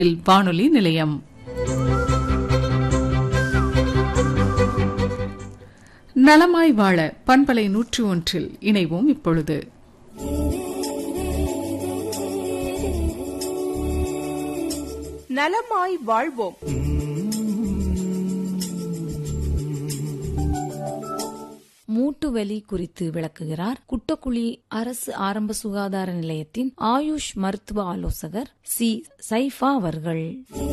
வானொலி நிலையம் நலமாய் வாழ பண்பலை நூற்றி ஒன்றில் இணைவோம் இப்பொழுது நலமாய் வாழ்வோம் மூட்டு வலி குறித்து விளக்குகிறார் குட்டக்குழி அரசு ஆரம்ப சுகாதார நிலையத்தின் ஆயுஷ் மருத்துவ ஆலோசகர் சி சைஃபா அவர்கள்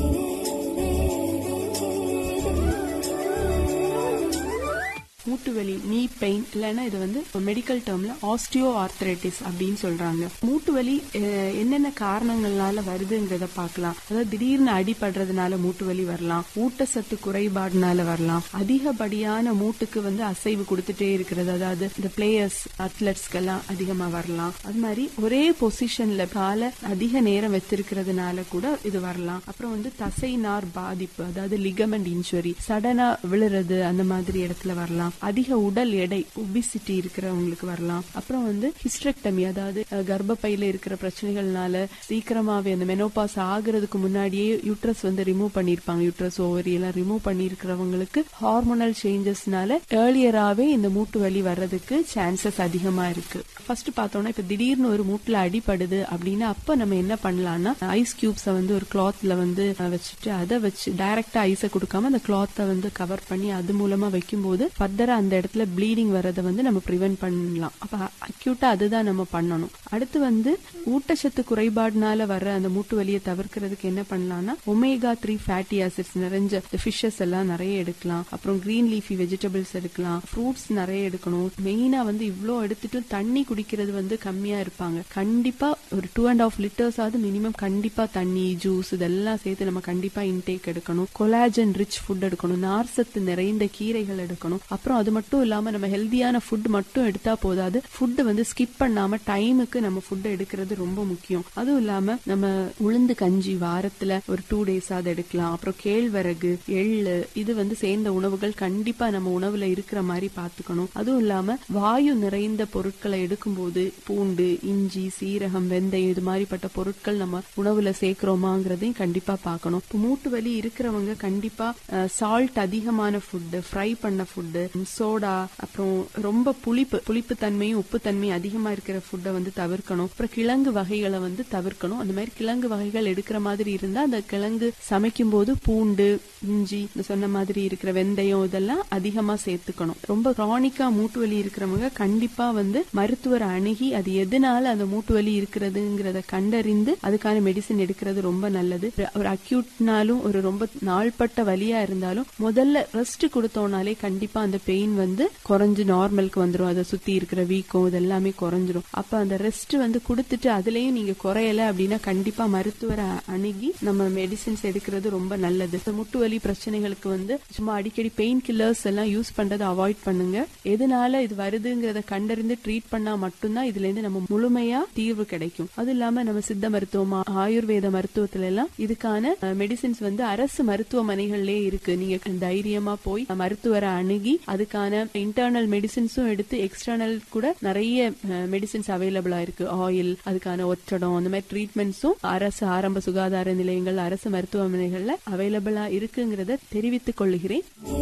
மூட்டு வலி நீ பெயின் இல்லைன்னா இது வந்து மெடிக்கல் டேர்ம்ல ஆஸ்டியோ ஆர்த்ரைட்டிஸ் அப்படின்னு சொல்றாங்க மூட்டு வலி அஹ், என்னென்ன காரணங்கள்னால வருதுங்கிறத பார்க்கலாம் அதாவது திடீர்னு அடிபடுறதுனால மூட்டு வலி வரலாம் ஊட்டச்சத்து குறைபாடுனால வரலாம் அதிகப்படியான மூட்டுக்கு வந்து அசைவு கொடுத்துட்டே இருக்கிறது அதாவது இந்த பிளேயர்ஸ் அத்லட்ஸ்க்கெல்லாம் அதிகமா வரலாம் அது மாதிரி ஒரே பொசிஷன்ல கால அதிக நேரம் வச்சிருக்கிறதுனால கூட இது வரலாம் அப்புறம் வந்து தசை நார் பாதிப்பு அதாவது லிகமெண்ட் இன்ஜுரி சடனா விழுறது அந்த மாதிரி இடத்துல வரலாம் அதிக உடல் எடை ஒபிசிட்டி இருக்கிறவங்களுக்கு வரலாம் அப்புறம் வந்து ஹிஸ்டரெக்டமி அதாவது அஹ், கர்ப்பப்பையில இருக்கிற பிரச்சனைகள்னால சீக்கிரமாவே அந்த மெனோபாஸ் ஆகுறதுக்கு முன்னாடியே யூட்ரஸ் வந்து ரிமூவ் பண்ணிருப்பாங்க யூட்ரஸ் ஓவரி எல்லாம் ரிமூவ் பண்ணிருக்கிறவங்களுக்கு ஹார்மோனல் சேஞ்சஸ்னால ஏர்லியராவே இந்த மூட்டு வலி வர்றதுக்கு சான்சஸ் அதிகமா இருக்கு ஃபர்ஸ்ட் பார்த்தோம்னா இப்ப திடீர்னு ஒரு மூட்டுல அடிபடுது அப்படின்னா அப்ப நம்ம என்ன பண்ணலாம்னா ஐஸ் கியூப்ஸ வந்து ஒரு கிளாத்ல வந்து அஹ், வச்சுட்டு அதை வச்சு டைரக்டா ஐஸை கொடுக்காம அந்த கிளாத்தை வந்து கவர் பண்ணி அது மூலமா வைக்கும்போது ஃபர்தரா அந்த இடத்துல ப்ளீடிங் வரதை வந்து நம்ம ப்ரிவென்ட் பண்ணலாம் அப்ப அக்யூட்டா அதுதான் நம்ம பண்ணணும் அடுத்து வந்து ஊட்டச்சத்து குறைபாடுனால வர அந்த மூட்டு வலியை தவிர்க்கிறதுக்கு என்ன பண்ணலாம்னா ஒமேகா த்ரீ ஃபேட்டி ஆசிட்ஸ் நிறைஞ்ச ஃபிஷஸ் எல்லாம் நிறைய எடுக்கலாம் அப்புறம் கிரீன் லீஃபி வெஜிடபிள்ஸ் எடுக்கலாம் ஃப்ரூட்ஸ் நிறைய எடுக்கணும் மெயினா வந்து இவ்ளோ எடுத்துட்டு தண்ணி குடிக்கிறது வந்து கம்மியா இருப்பாங்க கண்டிப்பா ஒரு டூ அண்ட் ஆஃப் லிட்டர்ஸ் ஆகுது மினிமம் கண்டிப்பா தண்ணி ஜூஸ் இதெல்லாம் சேர்த்து நம்ம கண்டிப்பா இன்டேக் எடுக்கணும் கொலாஜன் ரிச் ஃபுட் எடுக்கணும் நார்சத்து நிறைந்த கீரைகள் எடுக்கணும் அப்புறம் அது மட்டும் இல்லாம நம்ம ஹெல்தியான ஃபுட் மட்டும் எடுத்தா போதாது ஃபுட் வந்து ஸ்கிப் பண்ணாம டைமுக்கு நம்ம ஃபுட் எடுக்கிறது ரொம்ப முக்கியம் அதுவும் இல்லாம நம்ம உளுந்து கஞ்சி வாரத்துல ஒரு டூ டேஸ் அதை எடுக்கலாம் அப்புறம் கேழ்வரகு எள்ளு இது வந்து சேர்ந்த உணவுகள் கண்டிப்பா நம்ம உணவுல இருக்கிற மாதிரி பாத்துக்கணும் அதுவும் இல்லாம வாயு நிறைந்த பொருட்களை எடுக்கும்போது பூண்டு இஞ்சி சீரகம் வெந்தயம் இது மாதிரிப்பட்ட பொருட்கள் நம்ம உணவுல சேர்க்கிறோமாங்கிறதையும் கண்டிப்பா பார்க்கணும் இப்போ மூட்டு வலி இருக்கிறவங்க கண்டிப்பா சால்ட் அதிகமான ஃபுட் ஃப்ரை பண்ண ஃபுட்டு சோடா அப்புறம் ரொம்ப புளிப்பு புளிப்பு தன்மையும் உப்பு தன்மையும் அதிகமா இருக்கிற ஃபுட்டை வந்து தவிர்க்கணும் அப்புறம் கிழங்கு வகைகளை வந்து தவிர்க்கணும் அந்த மாதிரி கிழங்கு வகைகள் எடுக்கிற மாதிரி இருந்தா அந்த கிழங்கு சமைக்கும் போது பூண்டு இஞ்சி இந்த சொன்ன மாதிரி இருக்கிற வெந்தயம் இதெல்லாம் அதிகமா சேர்த்துக்கணும் ரொம்ப கிரானிக்கா மூட்டு வலி இருக்கிறவங்க கண்டிப்பா வந்து மருத்துவரை அணுகி அது எதனால அந்த மூட்டு வலி இருக்கிறதுங்கிறத கண்டறிந்து அதுக்கான மெடிசின் எடுக்கிறது ரொம்ப நல்லது ஒரு அக்யூட்னாலும் ஒரு ரொம்ப நாள்பட்ட வலியா இருந்தாலும் முதல்ல ரெஸ்ட் கொடுத்தோம்னாலே கண்டிப்பா அந்த பெயின் வந்து குறைஞ்சு நார்மலுக்கு வந்துரும் அதை சுத்தி இருக்கிற வீக்கம் இதெல்லாமே குறைஞ்சிரும் அப்ப அந்த ரெஸ்ட் வந்து கொடுத்துட்டு அதுலயும் நீங்க குறையல அப்படின்னா கண்டிப்பா மருத்துவரை அணுகி நம்ம மெடிசின்ஸ் எடுக்கிறது ரொம்ப நல்லது இந்த முட்டு வலி பிரச்சனைகளுக்கு வந்து சும்மா அடிக்கடி பெயின் கில்லர்ஸ் எல்லாம் யூஸ் பண்றதை அவாய்ட் பண்ணுங்க எதனால இது வருதுங்கிறத கண்டறிந்து ட்ரீட் பண்ணா மட்டும்தான் இதுல இருந்து நம்ம முழுமையா தீர்வு கிடைக்கும் அது இல்லாம நம்ம சித்த மருத்துவம் ஆயுர்வேத மருத்துவத்துல எல்லாம் இதுக்கான மெடிசின்ஸ் வந்து அரசு மருத்துவமனைகள்லயே இருக்கு நீங்க தைரியமா போய் மருத்துவரை அணுகி அதுக்கான இன்டர்னல் மெடிசின்ஸும் எடுத்து எக்ஸ்டர்னல் கூட நிறைய மெடிசின்ஸ் அவைலபிளா இருக்கு ஆயில் அதுக்கான ஒற்றடம் அந்த மாதிரி ட்ரீட்மெண்ட்ஸும் அரசு ஆரம்ப சுகாதார நிலையங்கள் அரசு மருத்துவமனைகள்ல அவைலபிளா இருக்குங்கிறத தெரிவித்துக் கொள்கிறேன்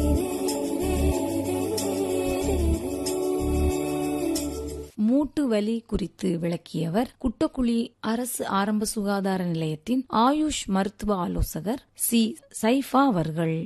மூட்டு வலி குறித்து விளக்கியவர் குட்டக்குழி அரசு ஆரம்ப சுகாதார நிலையத்தின் ஆயுஷ் மருத்துவ ஆலோசகர் சி சைஃபா அவர்கள்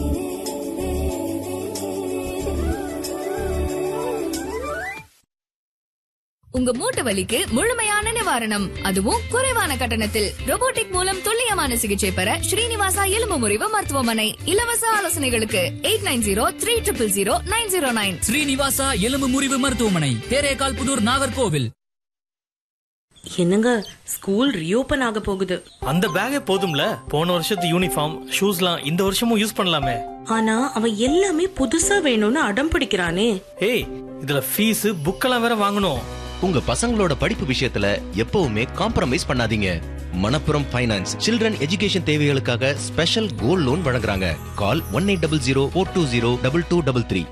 உங்க மூட்டு வலிக்கு முழுமையான நிவாரணம் அதுவும் குறைவான கட்டணத்தில் robotic மூலம் துல்லியமான சிகிச்சை பெற ஸ்ரீனிவாசா எலும்பு முறிவு மருத்துவமனை இலவச ஆலோசனைகளுக்கு eight nine zero three triple zero nine zero nine Srinivasa எலும்பு முறிவு மருத்துவமனை தேரேகால் புதூர் நாகர்கோவில் என்னங்க ஸ்கூல் ரீஓபன் ஆக போகுது அந்த பேக்கே போதும்ல போன வருஷத்து யூனிஃபார்ம் ஷூஸ்லாம் இந்த வருஷமும் யூஸ் பண்ணலாமே ஆனா அவன் எல்லாமே புதுசா வேணும்னு அடம் பிடிக்கிறானே ஏய் இதுல ஃபீஸ் புக்கெல்லாம் வேற வாங்கணும் உங்க பசங்களோட படிப்பு விஷயத்துல எப்பவுமே காம்ப்ரமைஸ் பண்ணாதீங்க மணப்புரம் ஃபைனான்ஸ் சில்ட்ரன் எஜுகேஷன் தேவைகளுக்காக ஸ்பெஷல் கோல்ட் லோன் வழங்குறாங்க call one eight double zero four two zero double two double three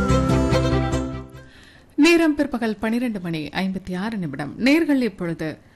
நேரம் பிற்பகல் பனிரெண்டு மணி ஐம்பத்தி ஆறு நிமிடம் நேர்கள் இப்பொழுது